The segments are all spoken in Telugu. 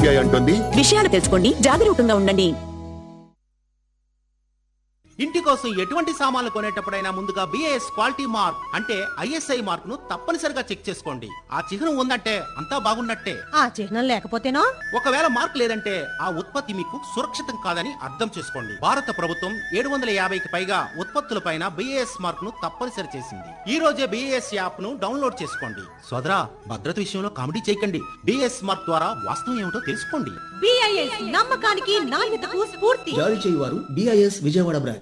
ఆర్బీఐ అంటుంది విషయాలు తెలుసుకోండి జాగరూకంగా ఉండండి ఇంటి కోసం ఎటువంటి సామాన్లు కొనేటప్పుడైనా ముందుగా బిఏఎస్ క్వాలిటీ మార్క్ అంటే ఐఎస్ఐ మార్క్ ను తప్పనిసరిగా చెక్ చేసుకోండి ఆ చిహ్నం ఉందంటే అంతా బాగున్నట్టే ఆ చిహ్నం లేకపోతేనో ఒకవేళ మార్క్ లేదంటే ఆ ఉత్పత్తి మీకు సురక్షితం కాదని అర్థం చేసుకోండి భారత ప్రభుత్వం ఏడు వందల యాభైకి పైగా ఉత్పత్తులపైన బిఏఎస్ మార్క్ ను తప్పనిసరి చేసింది ఈ రోజే బిఏఎస్ యాప్ ను డౌన్లోడ్ చేసుకోండి సోదరా భద్రత విషయంలో కామెడీ చేయకండి బిఏఎస్ మార్క్ ద్వారా వాస్తవం ఏమిటో తెలుసుకోండి బిఐఎస్ నమ్మకానికి నాణ్యతకు స్ఫూర్తి జారీ చేయువారు డిఐఎస్ విజయవాడ బ్రాంచ్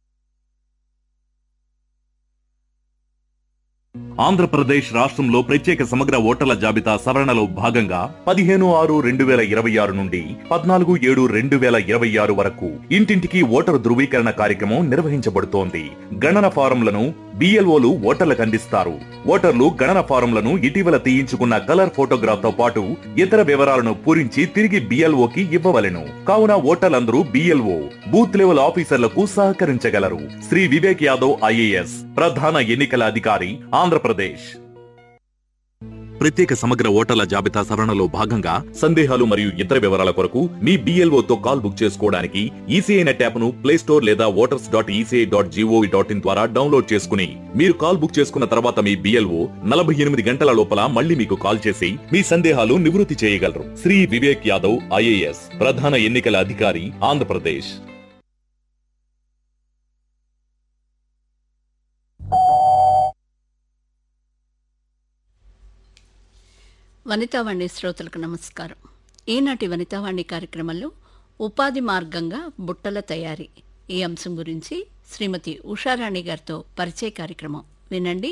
ఆంధ్రప్రదేశ్ రాష్ట్రంలో ప్రత్యేక సమగ్ర ఓటర్ల జాబితా సవరణలో భాగంగా పదిహేను ఆరు రెండు వేల ఇరవై ఆరు నుండి పద్నాలుగు ఏడు రెండు వేల ఇరవై ఆరు వరకు ఇంటింటికి ఓటరు ధృవీకరణ కార్యక్రమం నిర్వహించబడుతోంది గణన ఫారంలను బిఎల్ఓలు ఓటర్లకు అందిస్తారు ఓటర్లు గణన ఫారంలను ఇటీవల తీయించుకున్న కలర్ ఫోటోగ్రాఫ్ తో పాటు ఇతర వివరాలను పూరించి తిరిగి బిఎల్ఓకి ఇవ్వవలెను కావున ఓటర్లందరూ బిఎల్ఓ బూత్ లెవెల్ ఆఫీసర్లకు సహకరించగలరు శ్రీ వివేక్ యాదవ్ ఐఏఎస్ ప్రధాన ఎన్నికల అధికారి ఆంధ్రప్రదేశ్ ప్రత్యేక సమగ్ర ఓటర్ల జాబితా సవరణలో భాగంగా సందేహాలు మరియు ఇతర వివరాల కొరకు మీ BLO తో కాల్ బుక్ చేసుకోవడానికి ఈసీఐ నెట్ యాప్ ను ప్లే స్టోర్ లేదా voters dot ECI dot G O V dot in ద్వారా డౌన్లోడ్ చేసుకుని మీరు కాల్ బుక్ చేసుకున్న తర్వాత మీ బిఎల్ఓ నలభై ఎనిమిది గంటల లోపల మళ్ళీ మీకు కాల్ చేసి మీ సందేహాలు నివృత్తి చేయగలరు శ్రీ వివేక్ యాదవ్ ఐఏఎస్ ప్రధాన ఎన్నికల అధికారి ఆంధ్రప్రదేశ్ వనితావాణి శ్రోతలకు నమస్కారం ఈనాటి వనితావాణి కార్యక్రమంలో ఉపాధి మార్గంగా బుట్టల తయారీ ఈ అంశం గురించి శ్రీమతి ఉషారాణి గారితో పరిచయ కార్యక్రమం వినండి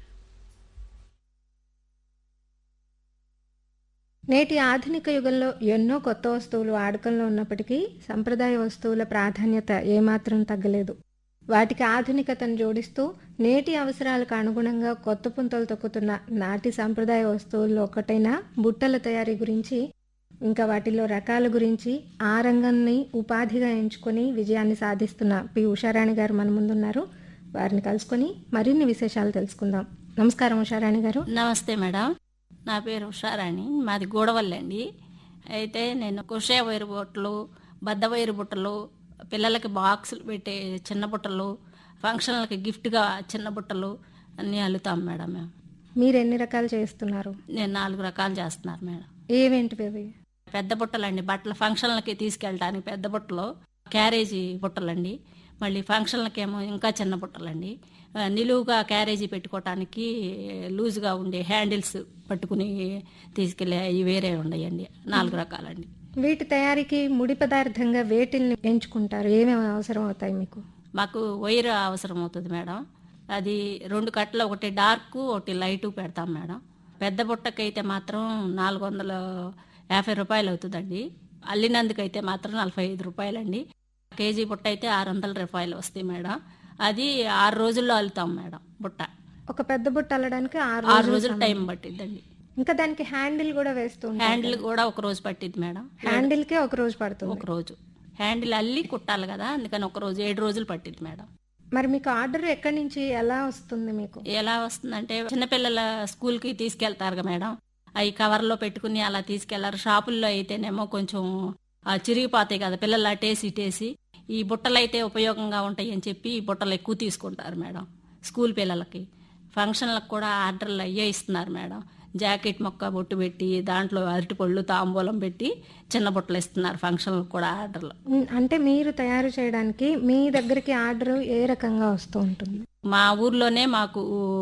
నేటి ఆధునిక యుగంలో ఎన్నో కొత్త వస్తువులు వాడకంలో ఉన్నప్పటికీ సంప్రదాయ వస్తువుల ప్రాధాన్యత ఏమాత్రం తగ్గలేదు వాటికి ఆధునికతను జోడిస్తూ నేటి అవసరాలకు అనుగుణంగా కొత్త పుంతలు తొక్కుతున్న నాటి సంప్రదాయ వస్తువుల్లో ఒకటైన బుట్టల తయారీ గురించి ఇంకా వాటిలో రకాల గురించి ఆ రంగాన్ని ఉపాధిగా ఎంచుకొని విజయాన్ని సాధిస్తున్న పి ఉషారాణి గారు మన ముందున్నారు వారిని కలుసుకొని మరిన్ని విశేషాలు తెలుసుకుందాం నమస్కారం ఉషారాణి గారు నమస్తే మేడం నా పేరు ఉషారాణి మాది గూడవల్లండి అయితే నేను కుషే వైరు బుట్టలు బద్ద వైరు బుట్టలు పిల్లలకి బాక్సులు పెట్టే చిన్న బుట్టలు ఫంక్షన్లకి గిఫ్ట్గా చిన్న బుట్టలు అన్నీ అల్లుతాం మేడం మేము మీరు ఎన్ని రకాలు చేస్తున్నారు నేను నాలుగు రకాలు చేస్తున్నారు మేడం ఏవేంటివి అవి పెద్ద బుట్టలండి బట్టల ఫంక్షన్లకి తీసుకెళ్ళడానికి పెద్ద బుట్టలు క్యారేజీ బుట్టలండి మళ్ళీ ఫంక్షన్లకేమో ఇంకా చిన్న బుట్టలండి ఆ, నిలువుగా క్యారేజీ పెట్టుకోవటానికి లూజ్గా ఉండే హ్యాండిల్స్ పట్టుకుని తీసుకెళ్ళే అవి వేరే ఉన్నాయండి నాలుగు రకాలండి వీటి తయారీకి ముడి పదార్థంగా వేటిల్ని ఎంచుకుంటారు ఏమేమి అవసరం అవుతాయి మీకు మాకు వైర్ అవసరం అవుతుంది మేడం అది రెండు కట్టలు ఒకటి డార్క్ ఒకటి లైటు పెడతాం మేడం పెద్ద బుట్టకైతే మాత్రం నాలుగు వందల యాభై రూపాయలు అవుతుందండి అల్లినందుకైతే మాత్రం నలభై ఐదు రూపాయలండి కేజీ బుట్ట అయితే ఆరు వందల రూపాయలు వస్తాయి మేడం అది ఆరు రోజుల్లో అల్లుతాం మేడం బుట్ట ఒక పెద్ద బుట్ట అల్లడానికి ఆరు ఆరు రోజులు రోజులు టైం పట్టిద్దండి ఇంకా దానికి హ్యాండిల్ కూడా వేస్తూ ఉంటారు హ్యాండిల్ కూడా ఒక రోజు పట్టిద్ది మేడం హ్యాండిల్ కే ఒక రోజు పడుతుంది ఒక రోజు హ్యాండిల్ అల్లి కుట్టాలి కదా అందుకని ఒక రోజు ఏడు రోజులు పట్టిద్ది మేడం మరి మీకు ఆర్డర్ ఎక్కడి నుంచి ఎలా వస్తుంది మీకు ఎలా వస్తుందంటే చిన్నపిల్లల స్కూల్కి తీసుకెళ్తారు కదా మేడం అవి కవర్లో పెట్టుకుని అలా తీసుకెళ్లారు షాపుల్లో అయితేనేమో కొంచెం ఆ, చిరిగిపోతాయి కదా పిల్లలు అటేసి ఇటేసి ఈ బుట్టలు అయితే ఉపయోగంగా ఉంటాయి అని చెప్పి ఈ బుట్టలు ఎక్కువ తీసుకుంటారు మేడం స్కూల్ పిల్లలకి ఫంక్షన్లకు కూడా ఆర్డర్లు అయ్యే ఇస్తున్నారు మేడం జాకెట్ మొక్క బొట్టు పెట్టి దాంట్లో అరటిపళ్ళు తాంబూలం పెట్టి చిన్న బుట్టలు ఇస్తున్నారు ఫంక్షన్లకు కూడా ఆర్డర్లు ఉమ్, అంటే మీరు తయారు చేయడానికి మీ దగ్గరికి ఆర్డర్ ఏ రకంగా వస్తూ ఉంటుంది మా ఊర్లోనే మాకు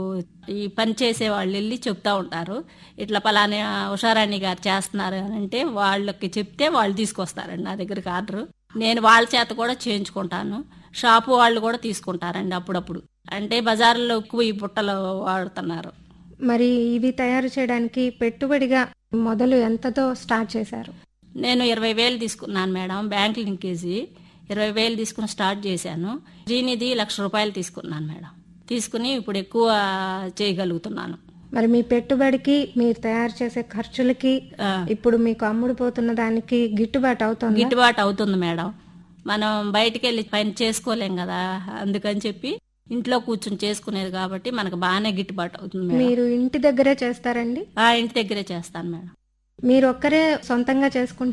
ఈ పని చేసే వాళ్ళు వెళ్ళి చెప్తా ఉంటారు ఇట్లా పలానా ఉషారాణి గారు చేస్తున్నారు అని అంటే వాళ్ళకి చెప్తే వాళ్ళు తీసుకొస్తారండి నా దగ్గరికి ఆర్డర్ నేను వాళ్ళ చేత కూడా చేయించుకుంటాను షాపు వాళ్ళు కూడా తీసుకుంటారండి అప్పుడప్పుడు అంటే బజార్లో ఎక్కువ ఈ బుట్టలు వాడుతున్నారు మరి ఇవి తయారు చేయడానికి పెట్టుబడిగా మొదలు ఎంతతో స్టార్ట్ చేశారు నేను ఇరవై వేలు తీసుకున్నాను మేడం బ్యాంక్ లింకేజీ ఇరవై వేలు తీసుకుని స్టార్ట్ చేశాను జీనిది లక్ష రూపాయలు తీసుకున్నాను మేడం తీసుకుని ఇప్పుడు ఎక్కువ చేయగలుగుతున్నాను మరి మీ పెట్టుబడికి మీరు తయారు చేసే ఖర్చులకి ఆ. ఇప్పుడు మీకు అమ్ముడు పోతున్న దానికి గిట్టుబాటు అవుతుంది గిట్టుబాటు అవుతుంది మేడం మనం బయటికి వెళ్ళి పని చేసుకోలేం కదా అందుకని చెప్పి ఇంట్లో కూర్చుని చేసుకునేది కాబట్టి మనకు బాగానే గిట్టుబాటు అవుతుంది మేడం మీరు ఇంటి దగ్గరే చేస్తారండి ఆ ఇంటి దగ్గరే చేస్తాను మేడం మీరు ఒక్కరే సొంతంగా చేసుకుంటారు